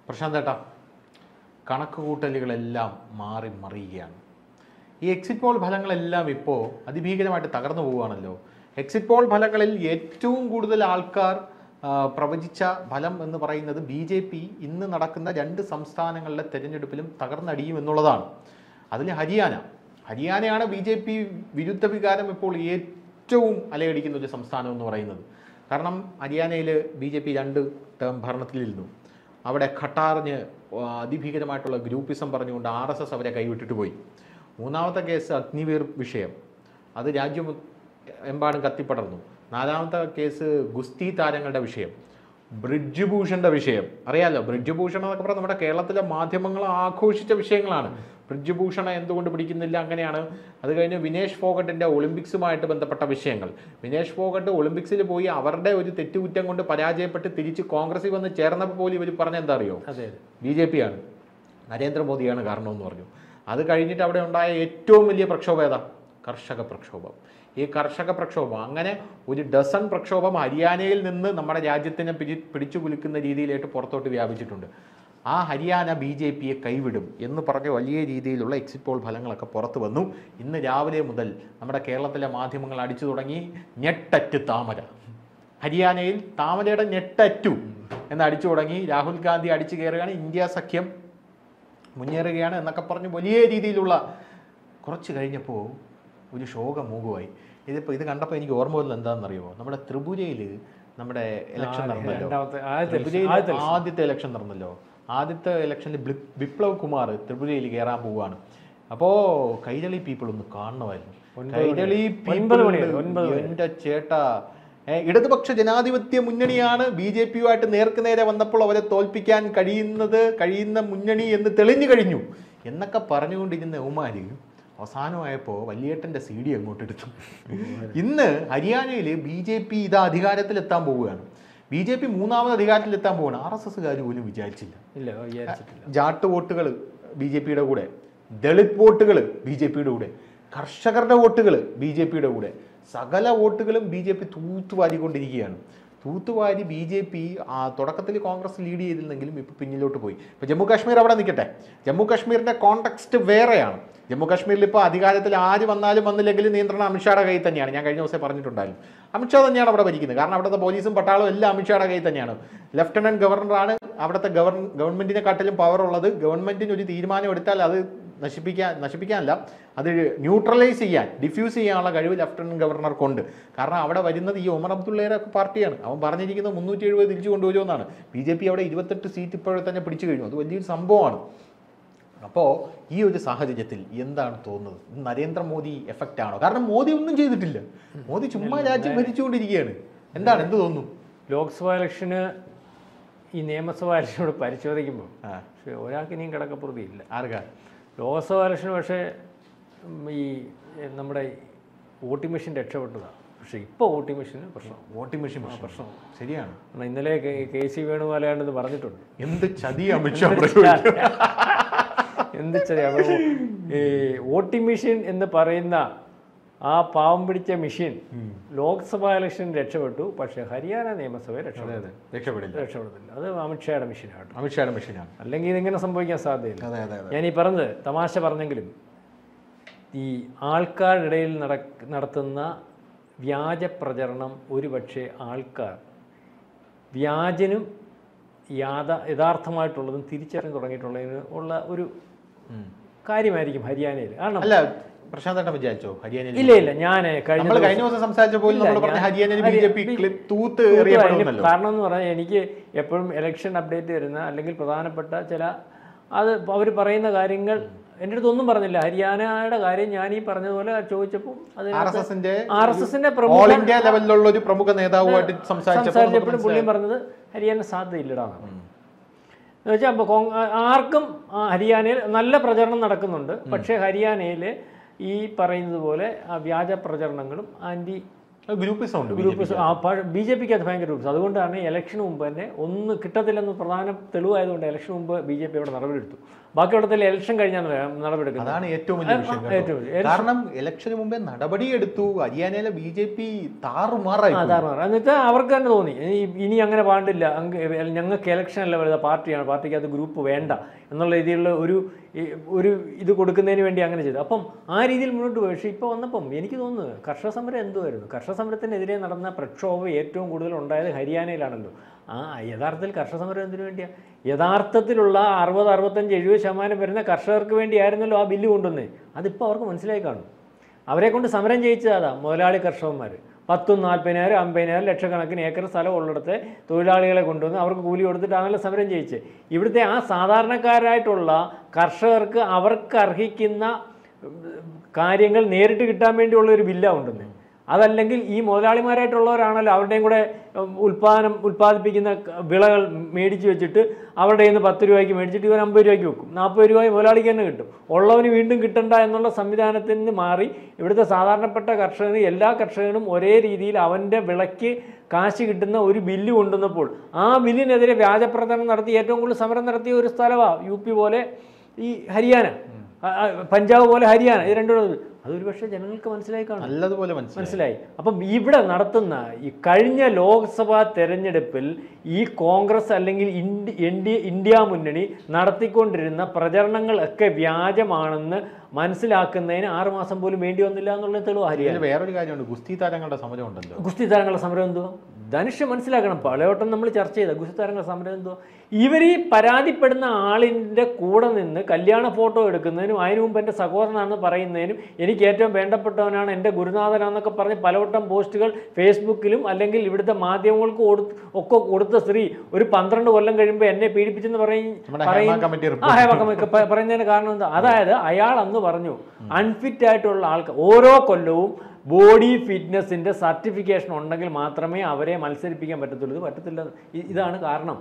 പ്രശാന്ത് ഏട്ടാ കണക്ക് കൂട്ടലുകളെല്ലാം മാറി മറിയുകയാണ് ഈ എക്സിറ്റ് പോൾ ഫലങ്ങളെല്ലാം ഇപ്പോൾ അതിഭീകരമായിട്ട് തകർന്നു പോവുകയാണല്ലോ എക്സിറ്റ് പോൾ ഫലങ്ങളിൽ ഏറ്റവും കൂടുതൽ ആൾക്കാർ ആ, പ്രവചിച്ച ഫലം എന്ന് പറയുന്നത് ബി ജെ പി ഇന്ന് നടക്കുന്ന രണ്ട് സംസ്ഥാനങ്ങളിലെ തെരഞ്ഞെടുപ്പിലും തകർന്നടിയും എന്നുള്ളതാണ് അതിൽ ഹരിയാന ഹരിയാനയാണ് ബി ജെ പി വിരുദ്ധ വികാരം ഇപ്പോൾ ഏറ്റവും അലയടിക്കുന്ന ഒരു സംസ്ഥാനം എന്ന് പറയുന്നത് കാരണം ഹരിയാനയിൽ ബി ജെ പി രണ്ട് ടേം ഭരണത്തിലിരുന്നു അവിടെ ഖട്ടാറിന് അതിഭീകരമായിട്ടുള്ള ഗ്രൂപ്പിസം പറഞ്ഞുകൊണ്ട് ആർ എസ് എസ് അവരെ കൈവിട്ടിട്ട് പോയി മൂന്നാമത്തെ കേസ് അഗ്നിവീർ വിഷയം അത് രാജ്യം എമ്പാടും കത്തിപ്പടർന്നു നാലാമത്തെ കേസ് ഗുസ്തി താരങ്ങളുടെ വിഷയം ബ്രിഡ്ജ് ഭൂഷന്റെ വിഷയം അറിയാലോ ബ്രിഡ്ജ് ഭൂഷൺ എന്നൊക്കെ പറഞ്ഞാൽ നമ്മുടെ കേരളത്തിലെ മാധ്യമങ്ങൾ ആഘോഷിച്ച വിഷയങ്ങളാണ് ബ്രിഡ്ജ് ഭൂഷണ എന്തുകൊണ്ട് പിടിക്കുന്നില്ല അങ്ങനെയാണ് അത് കഴിഞ്ഞ് വിനേഷ് ഫോഗട്ടിന്റെ ഒളിമ്പിക്സുമായിട്ട് ബന്ധപ്പെട്ട വിഷയങ്ങൾ വിനേഷ് ഫോഗട്ട് ഒളിമ്പിക്സിൽ പോയി അവരുടെ ഒരു തെറ്റുകുറ്റം കൊണ്ട് പരാജയപ്പെട്ട് തിരിച്ച് കോൺഗ്രസിൽ വന്ന് ചേർന്നപ്പോൾ പോലും ഇവർ പറഞ്ഞ എന്താ അറിയോ അതെ അതെ ബി ജെ പി ആണ് നരേന്ദ്രമോദിയാണ് കാരണമെന്ന് പറഞ്ഞു അത് കഴിഞ്ഞിട്ട് അവിടെ ഉണ്ടായ ഏറ്റവും വലിയ പ്രക്ഷോഭം ഏതാ കർഷക പ്രക്ഷോഭം ഈ കർഷക പ്രക്ഷോഭം അങ്ങനെ ഒരു ഡസൺ പ്രക്ഷോഭം ഹരിയാനയിൽ നിന്ന് നമ്മുടെ രാജ്യത്തിനെ പിടി പിടിച്ചു കുലുക്കുന്ന രീതിയിലേക്ക് പുറത്തോട്ട് വ്യാപിച്ചിട്ടുണ്ട് ആ ഹരിയാന ബി ജെ പിയെ കൈവിടും എന്ന് പറഞ്ഞ വലിയ രീതിയിലുള്ള എക്സിറ്റ് പോൾ ഫലങ്ങളൊക്കെ പുറത്തു വന്നു ഇന്ന് രാവിലെ മുതൽ നമ്മുടെ കേരളത്തിലെ മാധ്യമങ്ങൾ അടിച്ചു തുടങ്ങി ഞെട്ടറ്റ് താമര ഹരിയാനയിൽ താമരയുടെ ഞെട്ടറ്റു എന്ന് അടിച്ചു തുടങ്ങി രാഹുൽ ഗാന്ധി അടിച്ചു കയറുകയാണ് ഇന്ത്യ സഖ്യം മുന്നേറുകയാണ് എന്നൊക്കെ പറഞ്ഞ് വലിയ രീതിയിലുള്ള കുറച്ച് കഴിഞ്ഞപ്പോൾ ഒരു ശോകമൂകമായി ഇതിപ്പോൾ ഇത് കണ്ടപ്പോൾ എനിക്ക് ഓർമ്മ വരുന്നത് എന്താണെന്നറിയോ നമ്മുടെ ത്രിപുരയിൽ നമ്മുടെ ഇലക്ഷൻ ആ, നടന്നല്ലോ രണ്ടാമത്തെ ആദ്യത്തെ election, ത്രിപുരയിൽ ആദ്യത്തെ election. ആദ്യത്തെ ഇലക്ഷൻ നടന്നല്ലോ ആദ്യത്തെ ഇലക്ഷനിൽ ബ്ലി- വിപ്ലവ് കുമാർ ത്രിപുരയിൽ കയറാൻ പോവുകയാണ് അപ്പോൾ കൈരളി പീപ്പിൾ ഒന്ന് കാണണമായിരുന്നു ഒൻപത് മണി. കൈരളി ഒൻപത് മണി, people ഒൻപത് മണി. എന്റെ ചേട്ടാ ഏ, ഇടതുപക്ഷ ജനാധിപത്യ മുന്നണിയാണ് ബി ജെ പിയുമായിട്ട് നേർക്ക് നേരെ വന്നപ്പോൾ അവരെ തോൽപ്പിക്കാൻ കഴിയുന്നത് കഴിയുന്ന മുന്നണി എന്ന് തെളിഞ്ഞു കഴിഞ്ഞു എന്നൊക്കെ പറഞ്ഞുകൊണ്ടിരുന്ന ഉമാര് അവസാനമായപ്പോൾ വലിയേട്ടൻ്റെ സി ഡി അങ്ങോട്ട് എടുത്തു ഇന്ന് ഹരിയാനയിൽ ബി ജെ പി ഇത് അധികാരത്തിലെത്താൻ പോവുകയാണ് ബി ജെ പി മൂന്നാമത് അധികാരത്തിലെത്താൻ പോവുകയാണ് ആർ എസ് എസ്സുകാർ പോലും വിചാരിച്ചില്ല ഇല്ല വിചാരിച്ചിട്ടില്ല ജാട്ട് വോട്ടുകൾ ബി ജെ പിയുടെ കൂടെ ദളിത് വോട്ടുകൾ ബി ജെ പിയുടെ കൂടെ കർഷകരുടെ വോട്ടുകൾ ബി ജെ പിയുടെ കൂടെ സകല വോട്ടുകളും ബി ജെ പി തൂത്തുവാരിക്കൊണ്ടിരിക്കുകയാണ് തൂത്തുവാരി ബി ജെ പി തുടക്കത്തിൽ കോൺഗ്രസ് ലീഡ് ചെയ്തിരുന്നെങ്കിലും ഇപ്പോൾ പിന്നിലോട്ട് പോയി ഇപ്പോൾ ജമ്മു കാശ്മീർ അവിടെ നിൽക്കട്ടെ ജമ്മു കാശ്മീരിൻ്റെ കോണ്ടെക്സ്റ്റ് വേറെയാണ് ജമ്മു കാശ്മീരിൽ ഇപ്പോൾ അധികാരത്തിൽ ആര് വന്നാലും വന്നില്ലെങ്കിലും നിയന്ത്രണം അമിത്ഷായുടെ കയ്യിൽ തന്നെയാണ് ഞാൻ കഴിഞ്ഞ ദിവസം പറഞ്ഞിട്ടുണ്ടായിരുന്നു അമിത്ഷാ തന്നെയാണ് അവിടെ ഭരിക്കുന്നത് കാരണം അവിടുത്തെ പോലീസും പട്ടാളവും എല്ലാം അമിത്ഷായുടെ കയ്യിൽ തന്നെയാണ് ലഫ്റ്റനന്റ് ഗവർണറാണ് അവിടുത്തെ ഗവർ ഗവൺമെന്റിനെ കാട്ടിലും പവർ ഉള്ളത് ഗവൺമെന്റിന് ഒരു തീരുമാനം എടുത്താൽ അത് നശിപ്പിക്കാൻ നശിപ്പിക്കാനല്ല അത് ന്യൂട്രലൈസ് ചെയ്യാൻ ഡിഫ്യൂസ് ചെയ്യാനുള്ള കഴിവ് ലഫ്റ്റനന്റ് ഗവർണർക്കുണ്ട് കാരണം അവിടെ വരുന്നത് ഈ ഒമർ അബ്ദുള്ളയുടെ പാർട്ടിയാണ് അവൻ പറഞ്ഞിരിക്കുന്നത് മുന്നൂറ്റി എഴുപത് തിരിച്ചു കൊണ്ടുവരുമെന്നാണ് ബി ജെ പി അവിടെ ഇരുപത്തെട്ട് സീറ്റ് ഇപ്പോഴെ തന്നെ പിടിച്ചു കഴിഞ്ഞു അത് വലിയൊരു സംഭവമാണ് അപ്പോൾ ഈ ഒരു സാഹചര്യത്തിൽ എന്താണ് തോന്നുന്നത് ഇത് നരേന്ദ്രമോദി എഫക്റ്റ് ആണോ കാരണം മോദി ഒന്നും ചെയ്തിട്ടില്ല മോദി ചുമ്മാ രാജ്യം ഭരിച്ചുകൊണ്ടിരിക്കുകയാണ് എന്താണ് എന്ത് തോന്നുന്നു ലോക്സഭാ ഇലക്ഷന് ഈ നിയമസഭാ ഇലക്ഷനോട് പരിശോധിക്കുമ്പോൾ ആ പക്ഷേ ഒരാൾക്ക് ഇനിയും കിടക്കപ്പുറതി ഇല്ല ആർക്കാ ലോക്സഭാ ഇലക്ഷന് പക്ഷേ ഉം, ഈ എ, നമ്മുടെ വോട്ടിംഗ് മെഷീൻ രക്ഷപ്പെട്ടതാണ് പക്ഷേ ഇപ്പോൾ വോട്ടിംഗ് മെഷീന് പ്രശ്നം വോട്ടിംഗ് മെഷീൻ പ്രശ്നം ശരിയാണ് കാരണം ഇന്നലെ കെ- കെ സി വേണുഗോപാലാണ്ടെന്ന് പറഞ്ഞിട്ടുണ്ട് എന്ത് ചതി അമിത്ഷാ പ്രയോഗിച്ചു എന്ത് ചെറിയ ഈ വോട്ടിംഗ് മെഷീൻ എന്ന് പറയുന്ന ആ പാവം പിടിച്ച മെഷീൻ ലോക്സഭാ ഇലക്ഷൻ രക്ഷപ്പെട്ടു പക്ഷേ ഹരിയാന നിയമസഭയെ രക്ഷപ്പെട്ടു രക്ഷപ്പെടില്ല രക്ഷപ്പെടത്തില്ല അത് അമിത്ഷായുടെ മെഷീനാണ് അമിത്ഷായുടെ മെഷീനാണ് അല്ലെങ്കിൽ ഇതിങ്ങനെ സംഭവിക്കാൻ സാധ്യതയില്ല അതെ അതെ അതെ ഞാൻ ഈ പറഞ്ഞത് തമാശ പറഞ്ഞെങ്കിലും ഈ ആൾക്കാരുടെ ഇടയിൽ നട- നടത്തുന്ന വ്യാജ പ്രചരണം ഒരുപക്ഷെ ആൾക്കാർ വ്യാജനും യാഥ യഥാർത്ഥമായിട്ടുള്ളതും തിരിച്ചറിഞ്ഞു തുടങ്ങിയിട്ടുള്ളതിന് ഉള്ള ഒരു കാര്യമായിരിക്കും ഹരിയാനയിൽ കാരണം അല്ല പ്രശാന്ത് ഏട്ടൻ വിചാരിച്ചോ ഹരിയാനയിൽ ഇല്ല ഇല്ല ഞാൻ കഴിഞ്ഞ നമ്മൾ കഴിഞ്ഞ ദിവസം സംസാരിച്ച പോലും നമ്മൾ പറഞ്ഞ ഹരിയാനയിൽ ബി ജെ പി തൂത്ത് എറിയപ്പെടുന്നല്ലോ കാരണം എന്ന് പറഞ്ഞാൽ എനിക്ക് എപ്പോഴും ഇലക്ഷൻ അപ്ഡേറ്റ് വരുന്ന അല്ലെങ്കിൽ പ്രധാനപ്പെട്ട ചില അത് അവർ പറയുന്ന കാര്യങ്ങൾ എൻ്റെ അടുത്ത് ഒന്നും പറഞ്ഞില്ല ഹരിയാനയുടെ കാര്യം ഞാൻ ഈ പറഞ്ഞതുപോലെ ചോദിച്ചപ്പോൾ അത് ആർ എസ് എസിന്റെ ആർ എസ് എസിന്റെ ഓൾ പ്രമുഖ ഇന്ത്യ ലെവലിലുള്ള ഒരു പ്രമുഖ നേതാവുമായിട്ട് സംസാരിച്ചപ്പോൾ നമുക്ക് സംസാരിച്ചപ്പോഴും പുള്ളിയും പറഞ്ഞത് ഹരിയാന സാധ്യതയില്ലടാന്നാണ് എന്ന് വെച്ചാൽ അപ്പോൾ കോങ് ആർക്കും ആ ഹരിയാനയിൽ നല്ല പ്രചരണം നടക്കുന്നുണ്ട് പക്ഷേ ഹരിയാനയിൽ ഈ പറയുന്നത് പോലെ ആ വ്യാജ പ്രചരണങ്ങളും ആൻറ്റി ഗ്രൂപ്പിസം ഉണ്ട് ഗ്രൂപ്പ് ബി ജെ പിക്ക് അത് ഭയങ്കര ഗ്രൂപ്പ്സ് അതുകൊണ്ടാണ് ഇലക്ഷന് മുമ്പ് തന്നെ ഒന്ന് കിട്ടത്തില്ലെന്ന് പ്രധാന തെളിവായതുകൊണ്ട് ഇലക്ഷൻ മുമ്പ് ബി ജെ പി അവിടെ നടപടിയെടുത്തു ബാക്കിയുള്ളതിൽ ഇലക്ഷൻ കഴിഞ്ഞാണ് നടപടിയെടുക്കുന്നത് അതാണ് ഏറ്റവും വലിയ വിഷയം കേട്ടോ. ഏറ്റവും വലിയ- കാരണം ഇലക്ഷന് മുമ്പേ നടപടിയെടുത്തു ഹരിയാനയിലെ ബി ജെ പി താറുമാറായി പോയി. സാധാരണ എന്നിട്ട് അവർക്ക് തന്നെ തോന്നി ഇനി- ഇനി അങ്ങനെ പാടില്ല അങ്ങ് ഞങ്ങൾക്ക് ഇലക്ഷൻ അല്ല വരുന്നത് പാർട്ടിയാണ് പാർട്ടിക്ക് അത് ഗ്രൂപ്പ് വേണ്ട എന്നുള്ള രീതിയിലുള്ള ഒരു ഈ ഒരു ഇത് കൊടുക്കുന്നതിന് വേണ്ടി അങ്ങനെ ചെയ്തു അപ്പം ആ രീതിയിൽ മുന്നോട്ട് പോയി പക്ഷേ ഇപ്പോൾ വന്നപ്പം എനിക്ക് തോന്നുന്നു കർഷക സമരം എന്തുമായിരുന്നു കർഷക സമരത്തിനെതിരെ നടന്ന പ്രക്ഷോഭം ഏറ്റവും കൂടുതൽ ഉണ്ടായത് ഹരിയാനയിലാണല്ലോ ആ യഥാർത്ഥത്തിൽ കർഷക സമരം എന്തിനു വേണ്ടിയാ യഥാർത്ഥത്തിലുള്ള അറുപത് അറുപത്തഞ്ച് എഴുപത് ശതമാനം വരുന്ന കർഷകർക്ക് വേണ്ടിയായിരുന്നല്ലോ ആ ബില്ല് കൊണ്ടുവന്നത് അതിപ്പോൾ അവർക്ക് മനസ്സിലായി കാണും അവരെ കൊണ്ട് സമരം ചെയ്യിച്ചതാ മുതലാളി കർഷകന്മാർ പത്തും നാൽപ്പതിനായിരം അമ്പതിനായിരം ലക്ഷക്കണക്കിന് ഏക്കർ സ്ഥലം ഉള്ളിടത്ത് തൊഴിലാളികളെ കൊണ്ടുവന്ന് അവർക്ക് കൂലി കൊടുത്തിട്ടാണല്ലോ സമരം ചെയ്യിച്ചത് ഇവിടുത്തെ ആ സാധാരണക്കാരായിട്ടുള്ള കർഷകർക്ക് അവർക്ക് അർഹിക്കുന്ന ഉം, കാര്യങ്ങൾ നേരിട്ട് കിട്ടാൻ വേണ്ടിയുള്ള ഒരു ബില്ല ഉണ്ടെന്ന് അതല്ലെങ്കിൽ ഈ മുതലാളിമാരായിട്ടുള്ളവരാണല്ലോ അവരുടെയും കൂടെ ഉം, ഉൽപ്പാദനം ഉൽപ്പാദിപ്പിക്കുന്ന ക- വിളകൾ മേടിച്ച് വെച്ചിട്ട് അവരുടെ കയ്യിൽ നിന്ന് പത്ത് രൂപയ്ക്ക് മേടിച്ചിട്ട് ഇവൻ അമ്പത് രൂപയ്ക്ക് വെക്കും നാൽപ്പത് രൂപ മുതലാളിക്ക് തന്നെ കിട്ടും ഉള്ളവന് വീണ്ടും കിട്ടണ്ട എന്നുള്ള സംവിധാനത്തിൽ നിന്ന് മാറി ഇവിടുത്തെ സാധാരണപ്പെട്ട കർഷകന് എല്ലാ കർഷകനും ഒരേ രീതിയിൽ അവൻ്റെ വിളയ്ക്ക് കാശ് കിട്ടുന്ന ഒരു ബില്ല് കൊണ്ടുവന്നപ്പോൾ ആ ബില്ലിനെതിരെ വ്യാജപ്രചരണം നടത്തി ഏറ്റവും കൂടുതൽ സമരം നടത്തിയ ഒരു സ്ഥലമാണ് യു പി പോലെ ഈ ഹരിയാന ആ, ആ, പഞ്ചാബ് പോലെ ഹരിയാന ഇത് രണ്ടും അതൊരു പക്ഷേ ജനങ്ങൾക്ക് മനസ്സിലായി കാണും നല്ലതുപോലെ മനസ്സിലായി മനസ്സിലായി അപ്പം ഇവിടെ നടത്തുന്ന ഈ കഴിഞ്ഞ ലോക്സഭാ തെരഞ്ഞെടുപ്പിൽ ഈ കോൺഗ്രസ് അല്ലെങ്കിൽ ഇന്ത്യ എൻ ഡി ഇന്ത്യ മുന്നണി നടത്തിക്കൊണ്ടിരുന്ന പ്രചരണങ്ങൾ ഒക്കെ വ്യാജമാണെന്ന് മനസ്സിലാക്കുന്നതിന് ആറ് മാസം പോലും വേണ്ടി വന്നില്ല എന്നുള്ള തെളിവ് ഹരിയാന ഇതിൽ വേറൊരു കാര്യമുണ്ട് ഗുസ്തി താരങ്ങളുടെ സമരം ഉണ്ടല്ലോ ഗുസ്തി താരങ്ങളുടെ സമരം എന്തുവാ ധനുഷ് മനസ്സിലാക്കണം പലവട്ടം നമ്മൾ ചർച്ച ചെയ്ത ഗുസ്തി താരങ്ങളുടെ സമരം എന്തുവാ ഇവർ ഈ പരാതിപ്പെടുന്ന ആളിൻ്റെ കൂടെ നിന്ന് കല്യാണ ഫോട്ടോ എടുക്കുന്നതിനും അതിനു മുമ്പ് എൻ്റെ സഹോദരനാണെന്ന് പറയുന്നതിനും എനിക്ക് ഏറ്റവും വേണ്ടപ്പെട്ടവനാണ് എൻ്റെ ഗുരുനാഥനാന്നൊക്കെ പറഞ്ഞ് പലവട്ടം പോസ്റ്റുകൾ ഫേസ്ബുക്കിലും അല്ലെങ്കിൽ ഇവിടുത്തെ മാധ്യമങ്ങൾക്ക് കൊടുത്ത് ഒക്കെ കൊടുത്ത സ്ത്രീ ഒരു പന്ത്രണ്ട് കൊല്ലം കഴിയുമ്പോൾ എന്നെ പീഡിപ്പിച്ചെന്ന് പറയും നമ്മുടെ ഹേമ പറയും കമ്മിറ്റി ആ റിപ്പോർട്ട് ഹേമ കമ്മിറ്റി പ- പറയുന്നതിന് കാരണം എന്താ അതായത് അയാൾ അന്ന് പറഞ്ഞു അൺഫിറ്റ് ആയിട്ടുള്ള ആൾക്ക് ഓരോ കൊല്ലവും ബോഡി ഫിറ്റ്നസിന്റെ സർട്ടിഫിക്കേഷൻ ഉണ്ടെങ്കിൽ മാത്രമേ അവരെ മത്സരിപ്പിക്കാൻ പറ്റത്തുള്ളൂ ഇത് പറ്റത്തില്ല ഇ- ഇതാണ് കാരണം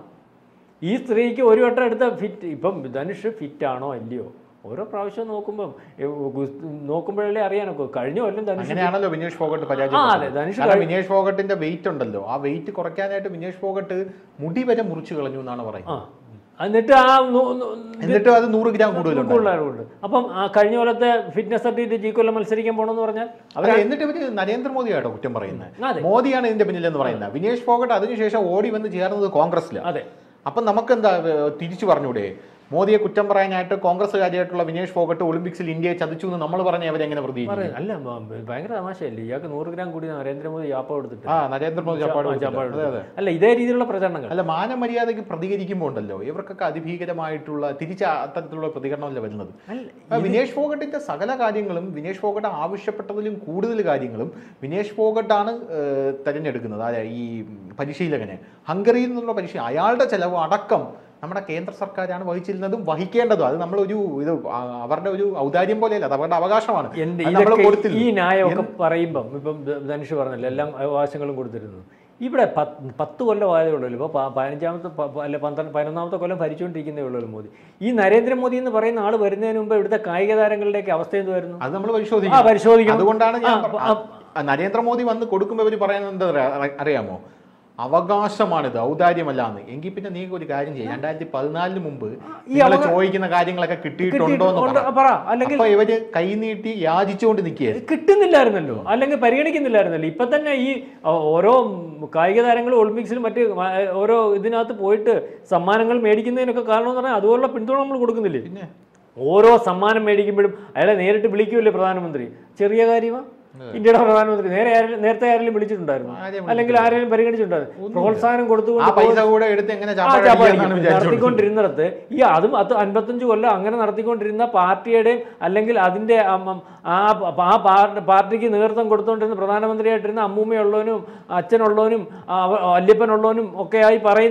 ഈ സ്ത്രീക്ക് ഒരു വട്ടം എടുത്ത ഫിറ്റ് ഇപ്പം ധനുഷ് ഫിറ്റ് ആണോ അല്ലയോ ഓരോ പ്രാവശ്യം നോക്കുമ്പം ഏ, ഗുസ്- നോക്കുമ്പോഴല്ലേ അറിയാനൊക്കെ കഴിഞ്ഞ കൊല്ലം ധനുഷ് അങ്ങനെയാണല്ലോ വിനേഷ് ഫോഗട്ട് ആ, അതെ, പരാജയം ധനുഷ് കാരണം വിനേഷ് ഫോഗട്ടിന്റെ വെയിറ്റ് ഉണ്ടല്ലോ ആ വെയിറ്റ് കുറയ്ക്കാനായിട്ട് വിനേഷ് ഫോഗട്ട് മുടി വരെ മുറിച്ചു കളഞ്ഞു എന്നാണ് ആ പറയുന്നത് എന്നിട്ട് ആ നൂ- നൂ- എന്നിട്ടും അത് നൂറ് ഗ്രാം കൂടുതലുണ്ട് കൂടുതലുണ്ട് അപ്പം ആ കഴിഞ്ഞ കൊല്ലത്തെ ഫിറ്റ്നസ് സർട്ടിഫിക്കറ്റ് ഈ കൊല്ലം മത്സരിക്കാൻ പോകണമെന്ന് പറഞ്ഞാൽ അവർ അല്ല, എന്നിട്ട് ഇവര് നരേന്ദ്രമോദിയാട്ടോ കുറ്റം പറയുന്നത് അതെ മോദിയാണ് ഇതിന്റെ പിന്നിലെന്ന് പറയുന്നത് വിനേഷ് ഫോഗട്ട് അതിനുശേഷം ഓടി വന്ന് ചേർന്നത് കോൺഗ്രസിലാണ് അതെ അപ്പം നമുക്ക് എന്താ തിരിച്ചു പറഞ്ഞൂടെ മോദിയെ കുറ്റം പറയാനായിട്ട് കോൺഗ്രസ്സുകാരിയായിട്ടുള്ള വിനേഷ് ഫോഗട്ട് ഒളിമ്പിക്സിൽ ഇന്ത്യയെ ചതിച്ചു എന്ന് നമ്മൾ പറഞ്ഞ അവരെങ്ങനെ പ്രതികരിക്കും പറയും അല്ല ബ- ഭയങ്കര തമാശയല്ലേ ഇയാൾക്ക് നൂറ് ഗ്രാം കൂടി നരേന്ദ്രമോദി യാപ്പ കൊടുത്തിട്ട് ആ നരേന്ദ്രമോദി ചപ്പാട് ചാപ്പാട് കൊടുത്തില്ല. അതെ അതെ അല്ല ഇതേ രീതിയിലുള്ള പ്രചരണങ്ങൾ അല്ല മാനമര്യാദയ്ക്ക് പ്രതികരിക്കുമ്പോൾ ഉണ്ടല്ലോ ഇവർക്കൊക്കെ അതിഭീകരമായിട്ടുള്ള തിരിച്ച അത്തരത്തിലുള്ള പ്രതികരണമല്ല വരുന്നത് അല്ല ആ വിനേഷ് ഫോഗട്ടിന്റെ സകല കാര്യങ്ങളും വിനേഷ് ഫോഗട്ട് ആവശ്യപ്പെട്ടതിലും കൂടുതൽ കാര്യങ്ങളും വിനേഷ് ഫോഗട്ടാണ് ഏഹ്, തെരഞ്ഞെടുക്കുന്നത് അതെ ഈ പരിശീലകനെ ഹംഗറിയിൽ നിന്നുള്ള പരിശീലനം അയാളുടെ ചെലവ് അടക്കം നമ്മുടെ കേന്ദ്ര സർക്കാരാണ് വഹിച്ചിരുന്നതും വഹിക്കേണ്ടതും അത് നമ്മളൊരു ഇത് ആ, അവരുടെ ഒരു ഔദാര്യം പോലെയല്ല അത് അവരുടെ അവകാശമാണ് എന്റെ അത് നമ്മള് ഇതൊക്കെ കൊടുത്തില്ല. ഈ ന്യായമൊക്കെ പറയുമ്പം ഇപ്പം ധ- ധനുഷ് പറഞ്ഞല്ലോ എല്ലാം അവകാശങ്ങളും കൊടുത്തിരുന്നു ഇവിടെ പത്ത് പത്ത് കൊല്ലം ആയതേ ഉള്ളൂ ഇപ്പോൾ പതിനഞ്ചാമത്തെ പ- പ- അല്ല പന്ത്രണ്ട് പതിനൊന്നാമത്തെ കൊല്ലം ഭരിച്ചുകൊണ്ടിരിക്കുന്നേ ഉള്ളൂ മോദി ഈ നരേന്ദ്രമോദി എന്ന് പറയുന്ന ആൾ വരുന്നതിന് മുമ്പ് ഇവിടുത്തെ കായിക താരങ്ങളുടെയൊക്കെ അവസ്ഥ എന്തുവായിരുന്നു അത് നമ്മൾ ആ പരിശോധിക്കും പരിശോധിക്കണം അതുകൊണ്ടാണ് ഞാൻ ആ, പറ- ആ, ആ, നരേന്ദ്രമോദി വന്ന് കൊടുക്കുമ്പോൾ ഇവർ പറയുന്നത് എന്താ അറിയാ- അറിയാമോ അവകാശമാണിത് ഔദാര്യമല്ല എന്ന് എങ്കിൽ പിന്നെ നീ ഒരു കാര്യം ചെയ്യും രണ്ടായിരത്തി പതിനാലിന് മുമ്പ് ഈ നിങ്ങൾ അവകാ- ചോദിക്കുന്ന കാര്യങ്ങളൊക്കെ കിട്ടിയിട്ടുണ്ടോ എന്ന് കിട്ടിയിട്ടുണ്ട്, പറ. പറ അല്ലെങ്കിൽ അപ്പൊ ഇവര് കൈനീട്ടി യാചിച്ചുകൊണ്ട് നിൽക്കുകയായിരുന്നു കിട്ടുന്നില്ലായിരുന്നല്ലോ അല്ലെങ്കിൽ പരിഗണിക്കുന്നില്ലായിരുന്നല്ലോ ഇപ്പൊ തന്നെ ഈ ഓ- ഓരോ കായിക താരങ്ങൾ ഒളിമ്പിക്സിലും മറ്റ് മ- ഓരോ ഇതിനകത്ത് പോയിട്ട് സമ്മാനങ്ങൾ മേടിക്കുന്നതിനൊക്കെ കാരണം എന്ന് പറഞ്ഞാൽ അതുപോലുള്ള പിന്തുണ നമ്മൾ കൊടുക്കുന്നില്ലേ പിന്നെ ഓരോ സമ്മാനം മേടിക്കുമ്പോഴും അയാളെ നേരിട്ട് വിളിക്കൂല്ലേ പ്രധാനമന്ത്രി ചെറിയ കാര്യമാണ് ഇന്ത്യയുടെ പ്രധാനമന്ത്രി നേരെ ആരെങ്കിലും- നേരത്തെ ആരെങ്കിലും വിളിച്ചിട്ടുണ്ടായിരുന്നു ആരെയും അല്ലെങ്കിൽ ആരെങ്കിലും പരിഗണിച്ചിട്ടുണ്ടായിരുന്നു പ്രോത്സാഹനം ആ കൊടുത്തുകൊണ്ട് പൈസ കൂടെ എടുത്ത് എങ്ങനെ ആ, ചാപ്പാട് ചാപ്പാട് അടിക്കാന്നാണ് വിചാരിച്ചോണ്ടിരുന്നത്. നടത്തിക്കൊണ്ടിരുന്നിടത്ത് ഈ അതും അത് അൻപത്തഞ്ച് കൊല്ലം അങ്ങനെ നടത്തിക്കൊണ്ടിരുന്ന പാർട്ടിയുടെയും അല്ലെങ്കിൽ അതിന്റെ അം- അം- ആ പ- ആ പാർ- പാർട്ടിക്ക് നേതൃത്വം കൊടുത്തുകൊണ്ടിരുന്ന പ്രധാനമന്ത്രിയായിട്ടിരുന്ന അമ്മൂമ്മയുള്ളവനും അച്ഛനുള്ളവനും ആ, അവ- വല്യപ്പനുള്ളവനും ഒക്കെ ആയി പറയുന്നത്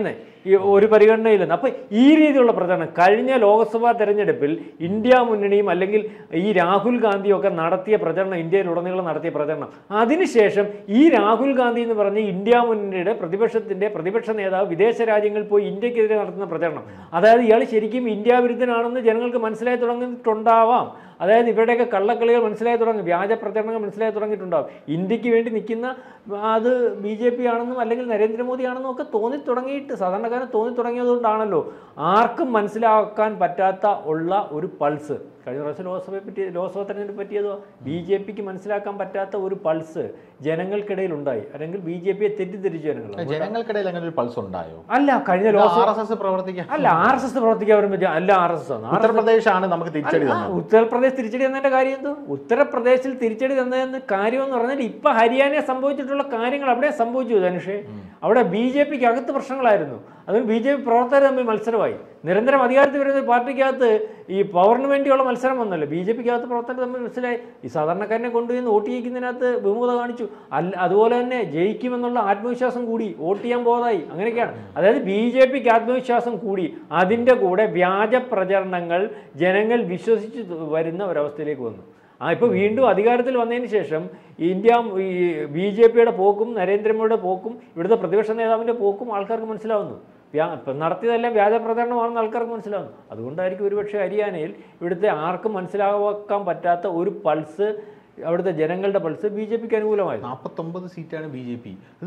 ഈ ഒരു പരിഗണനയില്ലെന്ന് അപ്പോൾ ഈ രീതിയിലുള്ള പ്രചരണം കഴിഞ്ഞ ലോക്സഭാ തെരഞ്ഞെടുപ്പിൽ ഇന്ത്യ മുന്നണിയും അല്ലെങ്കിൽ ഈ രാഹുൽ ഗാന്ധിയും ഒക്കെ നടത്തിയ പ്രചരണം ഇന്ത്യയിലുടനീളം നടത്തിയ പ്രചരണം അതിനുശേഷം ഈ രാഹുൽ ഗാന്ധി എന്ന് പറഞ്ഞ് ഇന്ത്യ മുന്നണിയുടെ പ്രതിപക്ഷത്തിന്റെ പ്രതിപക്ഷ നേതാവ് വിദേശ രാജ്യങ്ങളിൽ പോയി ഇന്ത്യക്കെതിരെ നടത്തുന്ന പ്രചരണം അതായത് ഇയാൾ ശരിക്കും ഇന്ത്യ വിരുദ്ധനാണെന്ന് ജനങ്ങൾക്ക് മനസ്സിലായി തുടങ്ങിയിട്ടുണ്ടാവാം അതായത് ഇവരുടെയൊക്കെ കള്ളക്കളികൾ മനസ്സിലായി തുടങ്ങി വ്യാജ പ്രചരണങ്ങൾ മനസ്സിലായി തുടങ്ങിയിട്ടുണ്ടാവും ഇന്ത്യക്ക് വേണ്ടി നിൽക്കുന്ന അത് ബി ജെ പി ആണെന്നും അല്ലെങ്കിൽ നരേന്ദ്രമോദി ആണെന്നും ഒക്കെ തോന്നി തുടങ്ങിയിട്ട് സാധാരണക്കാരൻ തോന്നി തുടങ്ങിയതുകൊണ്ടാണല്ലോ ആർക്കും മനസ്സിലാക്കാൻ പറ്റാത്ത ഉള്ള ഒരു പൾസ് കഴിഞ്ഞ പ്രാവശ്യം ലോക്സഭയെ പറ്റി ലോക്സഭ തെരഞ്ഞെടുപ്പ് പറ്റിയതോ ബി ജെ പിക്ക് മനസ്സിലാക്കാൻ പറ്റാത്ത ഒരു പൾസ് ജനങ്ങൾക്കിടയിൽ ഉണ്ടായി അല്ലെങ്കിൽ ബി ജെ പിയെ തെറ്റിദ്ധരിച്ചു ജനങ്ങൾ ജനങ്ങൾക്കിടയിൽ അങ്ങനെ ഒരു പൾസ് ഉണ്ടായോ അല്ല കഴിഞ്ഞ ലോക്സഭ ആർ എസ് എസ് പ്രവർത്തിക്കാൻ അല്ല ആർ എസ് എസ് പ്രവർത്തിക്കാൻ വരുമ്പോൾ അല്ല ആർ എസ് എസ് ഉത്തർപ്രദേശാണ് നമുക്ക് തിരിച്ചടി ആ, തന്നത് ഉത്തർപ്രദേശ് തിരിച്ചടി തന്നതിന്റെ കാര്യം എന്തോ ഉത്തർപ്രദേശിൽ തിരിച്ചടി തന്നതെന്ന് കാര്യം എന്ന് പറഞ്ഞാൽ ഇപ്പൊ ഹരിയാനയെ സംഭവിച്ചിട്ടുള്ള കാര്യങ്ങൾ അവിടെ സംഭവിച്ചു ധനുഷേ അവിടെ ബി ജെ പിക്ക് അകത്ത് പ്രശ്നങ്ങളായിരുന്നു അതും ബി ജെ പി പ്രവർത്തകർ തമ്മിൽ മത്സരമായി നിരന്തരം അധികാരത്തിൽ വരുന്ന ഒരു പാർട്ടിക്കകത്ത് ഈ പവറിന് വേണ്ടിയുള്ള മത്സരം വന്നല്ലോ ബി ജെ പിക്ക് അകത്ത് പ്രവർത്തകർ തമ്മിൽ മനസ്സിലായി ഈ സാധാരണക്കാരനെ കൊണ്ടുപോയി വോട്ട് ചെയ്യിക്കുന്നതിനകത്ത് വിമുഖത കാണിച്ചു അല്ല അതുപോലെ തന്നെ ജയിക്കുമെന്നുള്ള ആത്മവിശ്വാസം കൂടി വോട്ട് ചെയ്യാൻ പോകാതായി അങ്ങനെയൊക്കെയാണ് അതായത് ബി ജെ പിക്ക് ആത്മവിശ്വാസം കൂടി അതിൻ്റെ കൂടെ വ്യാജ പ്രചരണങ്ങൾ ജനങ്ങൾ വിശ്വസിച്ച് വരുന്ന ഒരവസ്ഥയിലേക്ക് വന്നു ആ ഇപ്പോൾ വീണ്ടും അധികാരത്തിൽ വന്നതിന് ശേഷം ഇന്ത്യ ഈ ബി ജെ പിയുടെ പോക്കും നരേന്ദ്രമോദിയുടെ പോക്കും ഇവിടുത്തെ പ്രതിപക്ഷ നേതാവിൻ്റെ പോക്കും ആൾക്കാർക്ക് മനസ്സിലാവുന്നു വ്യാ ഇപ്പം നടത്തിയതെല്ലാം വ്യാജ പ്രചരണമാണെന്ന് ആൾക്കാർക്ക് മനസ്സിലാവുന്നു അതുകൊണ്ടായിരിക്കും ഒരുപക്ഷെ ഹരിയാനയിൽ ഇവിടുത്തെ ആർക്കും മനസ്സിലാക്കാൻ പറ്റാത്ത ഒരു പൾസ് അവിടുത്തെ ജനങ്ങളുടെ പൾസ് ബി ജെ പിക്ക് അനുകൂലമായിരുന്നു നാൽപ്പത്തൊമ്പത് സീറ്റാണ് ബി ജെ പി ഇത്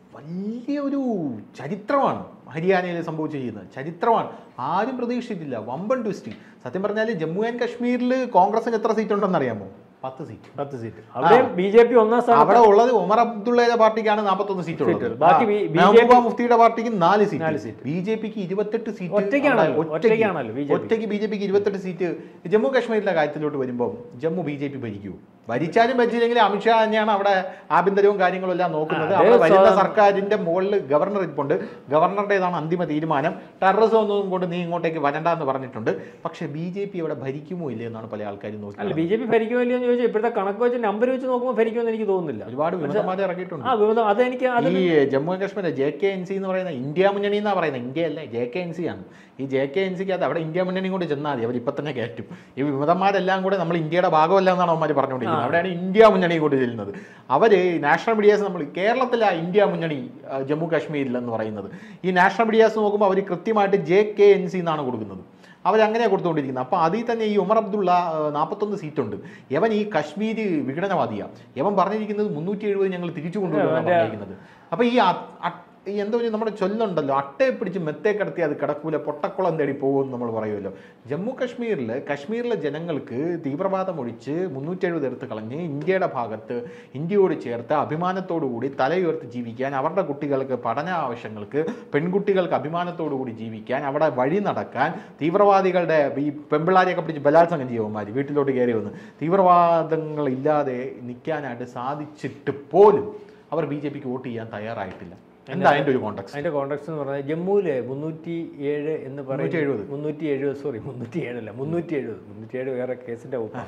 വലിയ ഒരു ചരിത്രമാണ് ഹരിയാനയിൽ സംഭവിച്ചിരിക്കുന്നത് ചരിത്രമാണ് ആരും പ്രതീക്ഷിച്ചിട്ടില്ല വമ്പൻ ട്വിസ്റ്റ് സത്യം പറഞ്ഞാൽ ജമ്മു ആൻഡ് കാശ്മീരിൽ കോൺഗ്രസിന് എത്ര സീറ്റ് ഉണ്ടെന്ന് അറിയാമോ പത്ത് സീറ്റ് പത്ത് സീറ്റ് അവിടെ ബി ജെ പി ഒന്നാം സ്ഥാനം അവിടെ ഉള്ളത് ഉമർ അബ്ദുള്ളയുടെ പാർട്ടിക്കാണ് നാൽപ്പത്തൊന്ന് സീറ്റ് ഉള്ളത് സീറ്റ്. ബാക്കി ആ, ബി- ബി മെഹബൂബ മുഫ്തിയുടെ പാർട്ടിക്ക് നാല് നാല് സീറ്റ് സീറ്റ്. ബി ജെ പിക്ക് ഇരുപത്തെട്ട് സീറ്റ് ഒറ്റയ്ക്കാണല്ലോ, അവിടെ ഒറ്റയ്ക്ക് ഒറ്റയ്ക്കാണല്ലോ ബി ജെ പി. ഒറ്റയ്ക്ക് ബി ജെ പിക്ക് ഇരുപത്തെട്ട് സീറ്റ് ജമ്മു കാശ്മീരിലെ കാര്യത്തിലോട്ട് വരുമ്പോൾ ജമ്മു ബി ജെ പി ഭരിക്കൂ ഭരിച്ചാലും ഭരിച്ചില്ലെങ്കിലും അമിത്ഷാ തന്നെയാണ് അവിടെ ആഭ്യന്തരവും കാര്യങ്ങളും എല്ലാം നോക്കുന്നത് അതെ, അവിടെ വരുന്ന സ്വ- സർക്കാരിന്റെ മുകളിൽ ഗവർണർ ഇരിപ്പുണ്ട് ഗവർണറുടേതാണ് അന്തിമ തീരുമാനം ടെററിസം ഒന്നും കൊണ്ട് നീ ഇങ്ങോട്ടേക്ക് വരണ്ട എന്ന് പറഞ്ഞിട്ടുണ്ട് പക്ഷേ ബി ജെ പി അവിടെ ഭരിക്കുമോ ഇല്ലേ എന്നാണ് പല ആൾക്കാരും അല്ല നോക്കുന്നത് ബി ജെ പി ഭരിക്കുമോ ഇല്ലയോ എന്ന് ചോദിച്ചാൽ ഇപ്പോഴത്തെ കണക്ക് വെച്ച് നമ്പർ വെച്ച് നോക്കുമ്പോൾ ഭരിക്കുമെന്ന് എനിക്ക് തോന്നുന്നില്ല ഒരുപാട് വിമതന്മാരെ ഇറക്കിയിട്ടുണ്ട് ആ വിമതം അതെനിക്ക് അത് ഈ Jammu and Kashmir J K N C എന്ന് പറയുന്ന ഇന്ത്യ മുന്നണി എന്നാ പറയുന്നത് ഇന്ത്യ അല്ലേ ജെ കെ എൻ സി ആണ് ഈ ജെ കെ എൻ സിക്ക് അത് അവിടെ ഇന്ത്യ മുന്നണി കൊണ്ട് ചെന്നാൽ മതി അവർ ഇപ്പൊ തന്നെ കയറ്റും ഈ വിമതന്മാരെല്ലാം കൂടെ നമ്മൾ ഇന്ത്യയുടെ ഭാഗമല്ല എന്നാണ് അവന്മാർ പറഞ്ഞുകൊണ്ടിരിക്കുന്നത് അവിടെയാണ് ഇന്ത്യ മുന്നണി കൊണ്ട് ചെല്ലുന്നത് അവര് നാഷണൽ മീഡിയാസ് നമ്മൾ കേരളത്തിലെ ഇന്ത്യ മുന്നണി ആ, ജമ്മു കാശ്മീരിൽ എന്ന് പറയുന്നത് ഈ നാഷണൽ മീഡിയാസ് നോക്കുമ്പോൾ അവർ കൃത്യമായിട്ട് ജെ കെ എൻ സി എന്നാണ് കൊടുക്കുന്നത് അവരങ്ങനെയാണ് കൊടുത്തുകൊണ്ടിരിക്കുന്നത് അപ്പോൾ അതിൽ തന്നെ ഈ ഉമർ അബ്ദുള്ള നാൽപ്പത്തൊന്ന് സീറ്റുണ്ട് യവൻ ഈ കശ്മീര് വിഘടനവാദിയാണ് യവൻ പറഞ്ഞിരിക്കുന്നത് മുന്നൂറ്റി എഴുപത് ഞങ്ങൾ തിരിച്ചു കൊണ്ടുവരുമെന്നാണ് പറഞ്ഞിരിക്കുന്നത് അപ്പോൾ ഈ അ- അ- ഈ എന്തോ ഒരു നമ്മുടെ ചൊല്ലുണ്ടല്ലോ അട്ടയെ പിടിച്ച് മെത്തേ കിടത്തി അത് കിടക്കൂല പൊട്ടക്കുളം തേടി പോകുമെന്ന് നമ്മൾ പറയുമല്ലോ ജമ്മു കാശ്മീരിൽ കാശ്മീരിലെ ജനങ്ങൾക്ക് തീവ്രവാദം ഒഴിച്ച് മുന്നൂറ്റി എഴുപത് എടുത്ത് കളഞ്ഞ് ഇന്ത്യയുടെ ഭാഗത്ത് ഇന്ത്യയോട് ചേർത്ത് അഭിമാനത്തോടു കൂടി തലയുയർത്തി ജീവിക്കാൻ അവരുടെ കുട്ടികൾക്ക് പഠന ആവശ്യങ്ങൾക്ക് പെൺകുട്ടികൾക്ക് അഭിമാനത്തോടു കൂടി ജീവിക്കാൻ അവിടെ വഴി നടക്കാൻ തീവ്രവാദികളുടെ ഈ പെമ്പിള്ളാരെയൊക്കെ പിടിച്ച് ബലാത്സംഗം ചെയ്യുമാര് വീട്ടിലോട്ട് കയറി വന്ന് തീവ്രവാദങ്ങളില്ലാതെ നിൽക്കാനായിട്ട് സാധിച്ചിട്ട് പോലും അവർ ബി ജെ പിക്ക് വോട്ട് ചെയ്യാൻ തയ്യാറായിട്ടില്ല എന്താ അതിൻ്റെ ഒരു കോണ്ടക്സ്റ്റ് അതിന്റെ കോൺടാക്ട് എന്ന് പറഞ്ഞാൽ ജമ്മുവിലെ മുന്നൂറ്റി ഏഴ് എന്ന് മുന്നൂറ്റി എഴുപത്. പറയുന്നത് മുന്നൂറ്റി എഴുപത് സോറി മുന്നൂറ്റി ഏഴല്ല മുന്നൂറ്റി എഴുപത് മുന്നൂറ്റി ഏഴ് വേറെ കേസിന്റെ ഒപ്പം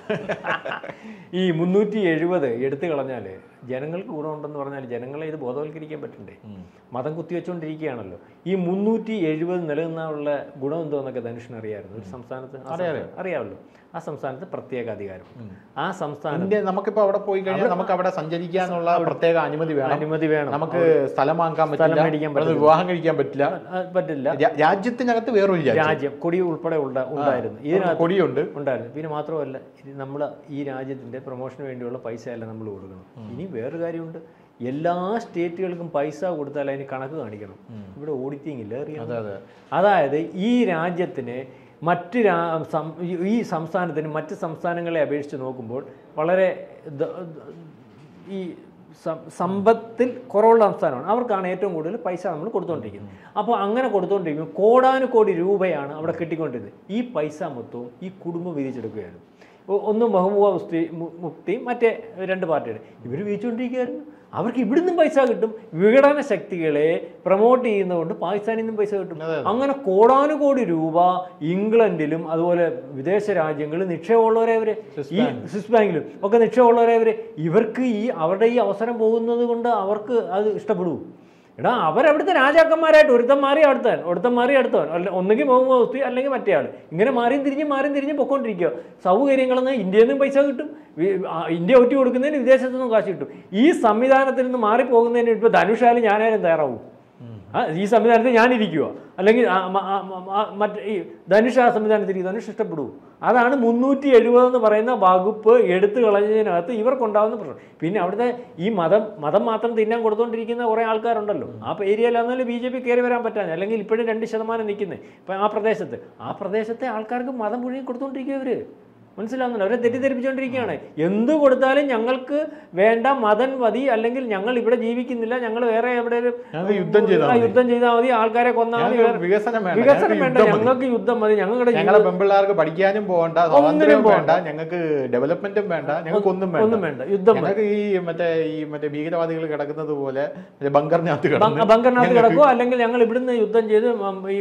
ഈ മുന്നൂറ്റി എഴുപത് എടുത്തു കളഞ്ഞാൽ ജനങ്ങൾക്ക് ഗുണമുണ്ടെന്ന് പറഞ്ഞാൽ ജനങ്ങളെ ഇത് ബോധവൽക്കരിക്കാൻ പറ്റണ്ടേ മതം കുത്തിവെച്ചുകൊണ്ടിരിക്കുകയാണല്ലോ ഈ മുന്നൂറ്റി എഴുപത് നിലനിന്നുള്ള ഗുണം എന്തോന്നൊക്കെ ധനുഷിന് അറിയാമായിരുന്നു ഒരു സംസ്ഥാനത്ത് ആ സംസ്ഥാനം- അറിയാമല്ലോ ആ സംസ്ഥാനത്ത് പ്രത്യേക അധികാരം ആ സംസ്ഥാനത്ത് ഇന്ത്യ നമുക്കിപ്പോ അവിടെ പോയി കഴിഞ്ഞാൽ നമുക്ക് അവിടെ സഞ്ചരിക്കാനുള്ള പ്രത്യേക അനുമതി വേണം അനുമതി വേണം നമുക്ക് സ്ഥലം വാങ്ങാൻ സ്ഥലം പറ്റില്ല മേടിക്കാൻ അവിടെ വിവാഹം കഴിക്കാൻ പറ്റില്ല അത് പറ്റില്ല രാ- രാജ്യത്തിനകത്ത് വേറൊരു രാജ്യം രാജ്യം കൊടി ഉൾപ്പെടെ ഉണ്ട- ഉണ്ടായിരുന്നു ഇതിനകത്ത് കൊടിയുണ്ട് ഉണ്ടായിരുന്നു പിന്നെ മാത്രമല്ല നമ്മൾ ഈ രാജ്യത്തിന്റെ പ്രൊമോഷന് വേണ്ടിയുള്ള പൈസ അല്ല നമ്മൾ കൊടുക്കണം ഇനി വേറൊരു കാര്യമുണ്ട് എല്ലാ സ്റ്റേറ്റുകൾക്കും പൈസ കൊടുത്താൽ അതിന് കണക്ക് കാണിക്കണം ഇവിടെ ഓഡിറ്റിംഗ് ഇല്ല അറിയാം അതെ അതെ അതായത് ഈ രാജ്യത്തിന് മറ്റ് രാ സം- ഈ- ഈ സംസ്ഥാനത്തിന് മറ്റ് സംസ്ഥാനങ്ങളെ അപേക്ഷിച്ച് നോക്കുമ്പോൾ വളരെ ദ- ദ- ഈ സം- സമ്പത്തിൽ കുറവുള്ള സംസ്ഥാനമാണ് അവർക്കാണ് ഏറ്റവും കൂടുതൽ പൈസ നമ്മൾ കൊടുത്തുകൊണ്ടിരിക്കുന്നത് അപ്പോൾ അങ്ങനെ കൊടുത്തുകൊണ്ടിരിക്കുമ്പോൾ കോടാനുകോടി രൂപയാണ് അവിടെ കിട്ടിക്കൊണ്ടിരുന്നത് ഈ പൈസ മൊത്തവും ഈ കുടുംബം വീതിച്ചെടുക്കുകയായിരുന്നു ഒ- ഒന്ന് മഹബൂബ മുസ്തി മു- മുക്തിയും മറ്റേ രണ്ട് പാർട്ടിയുടെ ഇവർ വീതിച്ചുകൊണ്ടിരിക്കുകയായിരുന്നു അവർക്ക് ഇവിടുന്നും പൈസ കിട്ടും വിഘടന ശക്തികളെ പ്രൊമോട്ട് ചെയ്യുന്നതുകൊണ്ട് പാകിസ്ഥാനിൽ നിന്നും പൈസ കിട്ടും അങ്ങനെ കോടാനുകോടി രൂപ ഇംഗ്ലണ്ടിലും അതുപോലെ വിദേശ രാജ്യങ്ങളിൽ നിക്ഷേപമുള്ളവരെ അവര് ഈ സ്വിസ് ബാങ്കിലും ഒക്കെ നിക്ഷേപമുള്ളവരെ അവര് ഇവർക്ക് ഈ അവരുടെ ഈ അവസരം പോകുന്നത് കൊണ്ട് അവർക്ക് അത് ഇഷ്ടപ്പെടും എടാ അവരവിടുത്തെ രാജാക്കന്മാരായിട്ട് ഒരുത്തൻ മാറി അടുത്തവൻ ഒരുത്തൻ മാറി അടുത്തവൻ അല്ല ഒന്നുകിൽ മുഹമ്മദ് മുസ്തി അല്ലെങ്കിൽ മറ്റേ ആൾ ഇങ്ങനെ മാറിയും തിരിഞ്ഞും മാറിയും തിരിഞ്ഞും പൊക്കോണ്ടിരിക്കുക സൗകര്യങ്ങളിൽ നിന്ന് ഇന്ത്യയിൽ നിന്നും പൈസ കിട്ടും വി- ആ, ഇന്ത്യ ഒറ്റ കൊടുക്കുന്നതിന് വിദേശത്തു നിന്നും കാശ് കിട്ടും ഈ സംവിധാനത്തിൽ നിന്ന് മാറിപ്പോകുന്നതിന് ഇപ്പോൾ ധനുഷാലും ഞാനായാലും തയ്യാറാവും ആ ഈ സംവിധാനത്തിൽ ഞാനിരിക്കുക അല്ലെങ്കിൽ ആ, മ- ആ, മ- ആ, മറ്റ് ഈ ധനുഷ് ആ സംവിധാനത്തിൽ ഇരിക്കും. ധനുഷ് ഇഷ്ടപ്പെടൂ അതാണ് മുന്നൂറ്റി എഴുപത് എന്ന് പറയുന്ന വകുപ്പ് എടുത്തു കളഞ്ഞതിനകത്ത് ഇവർക്കുണ്ടാകുന്ന പ്രശ്നം പിന്നെ അവിടുത്തെ ഈ മതം മതം മാത്രം തിന്നാൻ കൊടുത്തുകൊണ്ടിരിക്കുന്ന കുറേ ആൾക്കാരുണ്ടല്ലോ ആ ഏരിയയിലാണെന്നാലും ബി ജെ പി കയറി വരാൻ പറ്റാൻ അല്ലെങ്കിൽ ഇപ്പോഴും രണ്ട് ശതമാനം നിൽക്കുന്നത് ഇപ്പം ആ പ്രദേശത്ത് ആ പ്രദേശത്തെ ആൾക്കാർക്ക് മതം മുഴുവൻ കൊടുത്തുകൊണ്ടിരിക്കുക ഇവർ മനസ്സിലാവുന്നില്ല അവരെ തെറ്റിദ്ധരിപ്പിച്ചുകൊണ്ടിരിക്കുകയാണ് എന്ത് കൊടുത്താലും ഞങ്ങൾക്ക് വേണ്ട മതം മതി അല്ലെങ്കിൽ ഞങ്ങൾ ഇവിടെ ജീവിക്കുന്നില്ല ഞങ്ങൾ വേറെ എവിടെയും ഞങ്ങൾക്ക് യുദ്ധം ചെയ്താൽ ആ, മതി. യുദ്ധം ചെയ്താൽ മതി ആൾക്കാരെ കൊന്നാൽ മതി ഞങ്ങൾക്ക് വേറെ- വികസനം വേണ്ട വികസനം ഞങ്ങൾക്ക് വേണ്ട യുദ്ധം മതി. ഞങ്ങൾക്ക് യുദ്ധം മതി ഞങ്ങളുടെ ഞങ്ങളെ പെമ്പിള്ളേർക്ക് പഠിക്കാനും പോകണ്ട ഒന്നിനും സ്വാതന്ത്ര്യം വേണ്ട പോകണ്ട. ഞങ്ങൾക്ക് ഡെവലപ്മെന്റും വേണ്ട ഞങ്ങൾക്ക് ഒന്നും വേണ്ട ഒന്നും വേണ്ട യുദ്ധം മതി. ഞങ്ങൾക്ക് ഈ മറ്റേ ഈ മറ്റേ ഭീകരവാദികൾ കിടക്കുന്നത് പോലെ മറ്റേ ബങ്കറിനകത്ത് ബങ്ക- കിടന്ന് ബങ്കറിനകത്ത് ഞങ്ങൾക്ക് കിടക്കുക അല്ലെങ്കിൽ ഞങ്ങൾ ഇവിടുന്ന് യുദ്ധം ചെയ്ത് മ- ഈ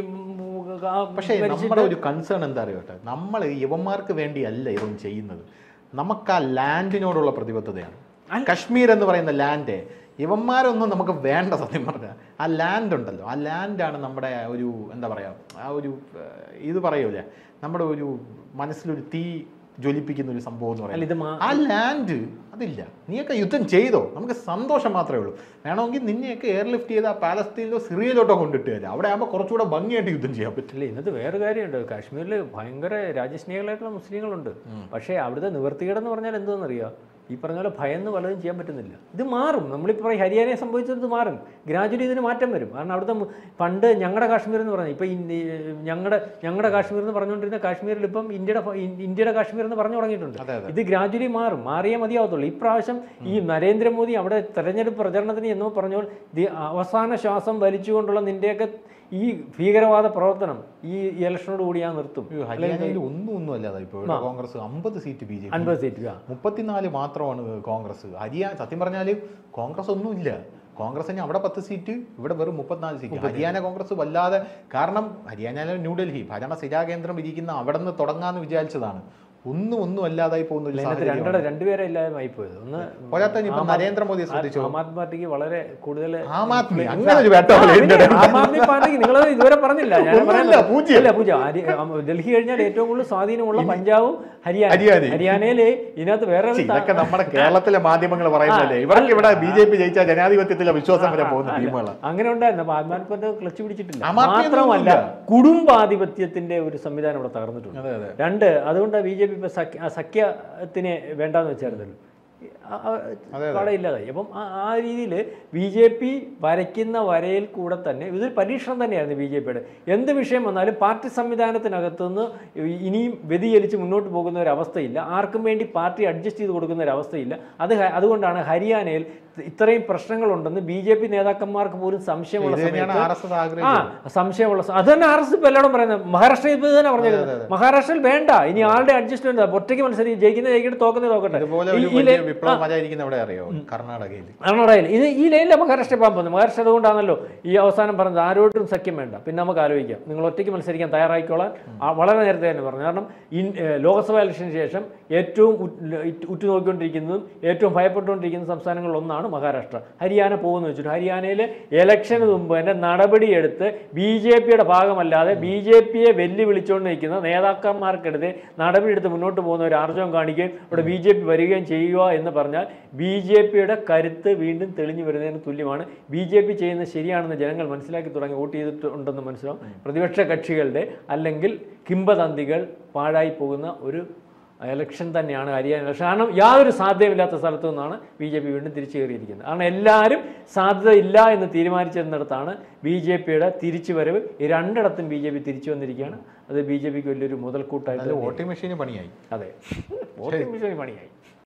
ആ പക്ഷേ മരിച്ചിട്ട് നമ്മുടെ ഒരു കൺസേൺ എന്താ അറിയട്ടെ നമ്മൾ യവന്മാർക്ക് വേണ്ടിയല്ല ഇതൊന്നും ചെയ്യുന്നത് നമുക്ക് ആ ലാൻഡിനോടുള്ള പ്രതിബദ്ധതയാണ് കശ്മീർ എന്ന് പറയുന്ന ലാൻഡ് ഇവന്മാരൊന്നും നമുക്ക് വേണ്ട സത്യം പറഞ്ഞാൽ ആ ലാൻഡ് ഉണ്ടല്ലോ ആ ലാൻഡാണ് നമ്മുടെ ഒരു എന്താ പറയുക ആ ഒരു ഏഹ്, ഇത് പറയൂലേ നമ്മുടെ ഒരു മനസ്സിലൊരു തീ ജ്വലിപ്പിക്കുന്ന ഒരു സംഭവം എന്ന് അല്ല പറയുന്നത് ഇത് മാ- ആ ലാൻഡ് അതില്ല നീയൊക്കെ യുദ്ധം ചെയ്തോ നമുക്ക് സന്തോഷം മാത്രമേ ഉള്ളൂ വേണമെങ്കിൽ നിന്നെയൊക്കെ എയർലിഫ്റ്റ് ചെയ്ത് ആ പാലസ്തീനിലോ സിറിയയിലോട്ടോ കൊണ്ടിട്ട് തരാം അവിടെ ആകുമ്പോൾ കുറച്ചുകൂടെ ഭംഗിയായിട്ട് യുദ്ധം ചെയ്യാൻ പറ്റും ഇല്ല ഇന്നത്തെ വേറെ കാര്യമുണ്ട് കാശ്മീരിൽ ഭയങ്കര രാജ്യസ്നേഹികളായിട്ടുള്ള മുസ്ലിങ്ങളുണ്ട് പക്ഷേ അവിടുത്തെ നിവർത്തികേടെന്ന് പറഞ്ഞാൽ എന്താണെന്നറിയാം ഈ പറഞ്ഞ പോലെ ഭയന്ന് പലതും ചെയ്യാൻ പറ്റുന്നില്ല ഇത് മാറും നമ്മളിപ്പോൾ പറയും ഹരിയാനയെ സംഭവിച്ചത് മാറും ഗ്രാജുവലി ഇതിന് മാറ്റം വരും കാരണം അവിടുത്തെ മു- പണ്ട് ഞങ്ങളുടെ കാശ്മീർ എന്ന് പറഞ്ഞാൽ ഇപ്പോൾ ഞങ്ങളുടെ ഞങ്ങളുടെ കാശ്മീർ എന്ന് പറഞ്ഞുകൊണ്ടിരുന്ന കാശ്മീരിൽ ഇപ്പം ഇന്ത്യയുടെ ഭ- ഇൻ- ഇന്ത്യയുടെ കാശ്മീർ എന്ന് പറഞ്ഞു തുടങ്ങിയിട്ടുണ്ട് അതെ അതെ ഇത് ഗ്രാജുവലി മാറും മാറിയേ മതിയാവത്തുള്ളൂ ഇപ്രാവശ്യം ഈ നരേന്ദ്രമോദി അവിടെ തെരഞ്ഞെടുപ്പ് പ്രചരണത്തിന് എന്നോ പറഞ്ഞോൾ ദി- അവസാന ശ്വാസം വലിച്ചുകൊണ്ടുള്ള നിന്റെയൊക്കെ ഈ ഭീകരവാദ പ്രവർത്തനം ഈ ഇലക്ഷനോട് കൂടി ഞാൻ നിർത്തും അയ്യോ, ഹരിയാനയിൽ ഒന്നും ഒന്നും അല്ലാതെ ഇപ്പോൾ കോൺഗ്രസ് അമ്പത് സീറ്റ് ബി ജെ പി അൻപത് സീറ്റ് ആ മുപ്പത്തിനാല് മാത്രമാണ് കോൺഗ്രസ് ഹരിയാന സത്യം പറഞ്ഞാൽ കോൺഗ്രസ് ഒന്നുമില്ല കോൺഗ്രസിന് അവിടെ പത്ത് സീറ്റ് ഇവിടെ വെറും മുപ്പത്തിനാല് സീറ്റ് ഹരിയാന കോൺഗ്രസ് വല്ലാതെ കാരണം ഹരിയാനയിലെ ന്യൂഡൽഹി ഭരണ സ്ഥിരാകേന്ദ്രം ഇരിക്കുന്ന അവിടെ നിന്ന് തുടങ്ങാന്ന് വിചാരിച്ചതാണ് ഒന്നും ഒന്നും അല്ലാതായി പോകുന്ന ഒരു അതിനകത്ത് സാഹചര്യം രണ്ടര രണ്ടുപേരെ ഇല്ലായ്മയായി പോയത് ഒന്ന് പോരാത്തതിന് ഇപ്പൊ നരേന്ദ്രമോദിയെ ശ്രദ്ധിച്ചോ ആം ആദ്മി പാർട്ടിക്ക് വളരെ കൂടുതൽ ആം ആദ്മി അങ്ങനെ ഒരു വേട്ട ആം ആദ്മി പാർട്ടിക്ക് നിങ്ങൾ ഇതുവരെ പറഞ്ഞില്ല ഞാൻ ഒന്നുമില്ല, പറയുന്നത് പൂജ്യം. ഇല്ല പൂജ്യം ഹരി- ആം, ഡൽഹി കഴിഞ്ഞാൽ ഏറ്റവും കൂടുതൽ സ്വാധീനമുള്ള പഞ്ചാബും ഹരിയാന ഹരിയാനയും. ഹരിയാനയില് ഇതിനകത്ത് വേറെ ഒരു ഇതൊക്കെ നമ്മുടെ കേരളത്തിലെ മാധ്യമങ്ങൾ പറയുന്നതല്ലേ ഇവർക്ക് ഇവിടെ ബി ജെ പി ജയിച്ച ജനാധിപത്യത്തിലെ വിശ്വാസം വരെ പോകുന്ന ടീമുകളാണ് അങ്ങനെ ഉണ്ടായിരുന്നു അപ്പൊ ആത്മാനപ്പന്റെ ക്ലച്ച് പിടിച്ചിട്ടില്ല ആം ആദ്മി മാത്രമല്ല ഒന്നുമില്ല. കുടുംബാധിപത്യത്തിന്റെ ഒരു സംവിധാനം ഇവിടെ തകർന്നിട്ടുണ്ട് അതെ അതെ രണ്ട് അതുകൊണ്ട് ബി ജെ പി ഇപ്പൊ സഖ്യ ആ സഖ്യത്തിനെ വേണ്ടാന്ന് വെച്ചായിരുന്നല്ലോ ആ- ആ- അവിടെ ഇല്ലാതായി അപ്പം ആ- ആ രീതിയിൽ ബി ജെ പി വരയ്ക്കുന്ന വരയിൽ കൂടെ തന്നെ ഇതൊരു പരീക്ഷണം തന്നെയായിരുന്നു ബി ജെ പിയുടെ എന്ത് വിഷയം വന്നാലും പാർട്ടി സംവിധാനത്തിനകത്ത് നിന്ന് ഇനിയും വ്യതിചലിച്ച് മുന്നോട്ട് പോകുന്ന ഒരു അവസ്ഥയില്ല ആർക്കും വേണ്ടി പാർട്ടി അഡ്ജസ്റ്റ് ചെയ്ത് കൊടുക്കുന്ന ഒരു അവസ്ഥയില്ല അത് ഹ- അതുകൊണ്ടാണ് ഹരിയാനയിൽ ഇത്രയും പ്രശ്നങ്ങളുണ്ടെന്ന് ബി ജെ പി നേതാക്കന്മാർക്ക് പോലും സംശയമുള്ള ഇത് തന്നെയാണ് സമയത്ത് ആർ എസ് എസ് ആ ആഗ്രഹിച്ചത് സംശയമുള്ള സ- അത് തന്നെ ആർ എസ് ഇപ്പൊ എല്ലാവരും പറയുന്നത് മഹാരാഷ്ട്രയിൽ ഇപ്പൊ ഇത് തന്നെ പറഞ്ഞിരുന്നത് മഹാരാഷ്ട്രയിൽ വേണ്ട ഇനി ആളുടെ അഡ്ജസ്റ്റ്മെന്റ് ഒറ്റയ്ക്ക് മത്സരിക്കും ജയിക്കുന്ന ജയിക്കട്ടെ തോക്കുന്നത് തോക്കട്ടെ ഇതുപോലെ ഈ- ഒരു ഈ വലിയ ലൈൻ- വിപ്ലവം വരാതിരിക്കുന്ന എവിടെ അറിയോ കർണാടകയിൽ കർണാടകയിൽ ഇത് ഈ ലൈനിലെ മഹാരാഷ്ട്ര പോകാൻ പോകുന്നത് മഹാരാഷ്ട്ര അതുകൊണ്ടാണല്ലോ ഈ അവസാനം പറഞ്ഞത് ആരോട്ടും സഖ്യം വേണ്ട പിന്നെ നമുക്ക് ആലോചിക്കാം നിങ്ങൾ ഒറ്റയ്ക്ക് മത്സരിക്കാൻ തയ്യാറായിക്കോളാൻ ആ വളരെ നേരത്തെ തന്നെ പറഞ്ഞു കാരണം ഇൻ ഏഹ് ലോക്സഭാ ഇലക്ഷന് ശേഷം ഏറ്റവും ഉറ്റ്- ഇറ്റ് ഉറ്റുനോക്കിക്കൊണ്ടിരിക്കുന്നതും ഏറ്റവും ഭയപ്പെട്ടുകൊണ്ടിരിക്കുന്ന സംസ്ഥാനങ്ങളിൽ ഒന്നാണ് മഹാരാഷ്ട്ര ഹരിയാന പോകുമെന്ന് വെച്ചിട്ട് ഹരിയാനയിൽ ഇലക്ഷന് മുമ്പ് തന്നെ നടപടിയെടുത്ത് ബി ജെ പിയുടെ ഭാഗമല്ലാതെ ബി ജെ പിയെ വെല്ലുവിളിച്ചുകൊണ്ട് നിൽക്കുന്ന നേതാക്കന്മാർക്കെടുത്ത് നടപടിയെടുത്ത് മുന്നോട്ട് പോകുന്ന ഒരു ആർജവം കാണിക്കുകയും ഇവിടെ ബി ജെ പി വരികയും ചെയ്യുക എന്ന് പറഞ്ഞാൽ ബി ജെ പിയുടെ കരുത്ത് വീണ്ടും തെളിഞ്ഞു വരുന്നതിന് തുല്യമാണ് ബി ജെ പി ചെയ്യുന്നത് ശരിയാണെന്ന് ജനങ്ങൾ മനസ്സിലാക്കി തുടങ്ങി വോട്ട് ചെയ്തിട്ടുണ്ടെന്ന് മനസ്സിലാവും പ്രതിപക്ഷ കക്ഷികളുടെ അല്ലെങ്കിൽ കിംബദന്തികൾ പാഴായി പോകുന്ന ഒരു ഇലക്ഷൻ തന്നെയാണ് ഹരിയാന ഇലക്ഷൻ കാരണം യാതൊരു സാധ്യതയില്ലാത്ത സ്ഥലത്തു നിന്നാണ് ബി ജെ പി വീണ്ടും തിരിച്ചു കയറിയിരിക്കുന്നത് കാരണം എല്ലാവരും സാധ്യതയില്ല എന്ന് തീരുമാനിച്ചിരുന്നിടത്താണ് ബി ജെ പിയുടെ തിരിച്ചു വരവ് ഈ രണ്ടിടത്തും ബി ജെ പി തിരിച്ചു വന്നിരിക്കുകയാണ് അത് ബി ജെ പിക്ക് വലിയൊരു മുതൽക്കൂട്ടായിട്ട് വോട്ടിംഗ് മെഷീന് പണിയായി അതെ വോട്ടിംഗ് മെഷീൻ പണിയായി